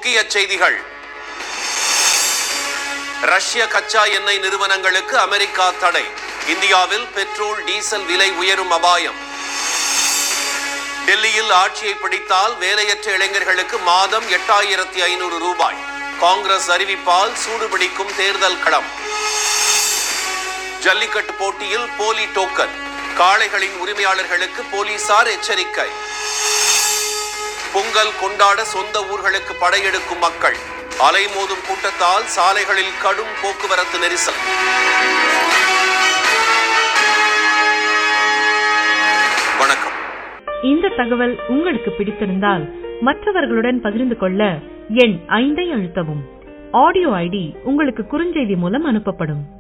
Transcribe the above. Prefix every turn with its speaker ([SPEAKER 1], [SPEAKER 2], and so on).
[SPEAKER 1] முக்கிய செய்திகள் ரஷ்ய கச்சா எண்ணெய் நிறுவனங்களுக்கு அமெரிக்கா தடை இந்தியாவில் பெட்ரோல் டீசல் விலை உயரும் அபாயம் டெல்லியில் ஆட்சியை பிடித்தால் வேலையற்ற இளைஞர்களுக்கு மாதம் எட்டாயிரத்தி ஐநூறு ரூபாய் காங்கிரஸ் அறிவிப்பால் சூடுபிடிக்கும் தேர்தல் களம் ஜல்லிக்கட்டு போட்டியில் போலி டோக்கன் காளைகளின் உரிமையாளர்களுக்கு போலீசார் எச்சரிக்கை பொங்கல் கொண்டாட சொந்த ஊர்களுக்கு படையெடுக்கும் மக்கள் அலைமோதும் கூட்டத்தால் சாலைகளில் கடும் போக்குவரத்து நெரிசல் வணக்கம்
[SPEAKER 2] இந்த தகவல் உங்களுக்கு பிடித்திருந்தால் மற்றவர்களுடன் பகிர்ந்து கொள்ள எண் ஐந்தை அழுத்தவும் ஆடியோ ஐடி உங்களுக்கு குறுஞ்செய்தி மூலம் அனுப்பப்படும்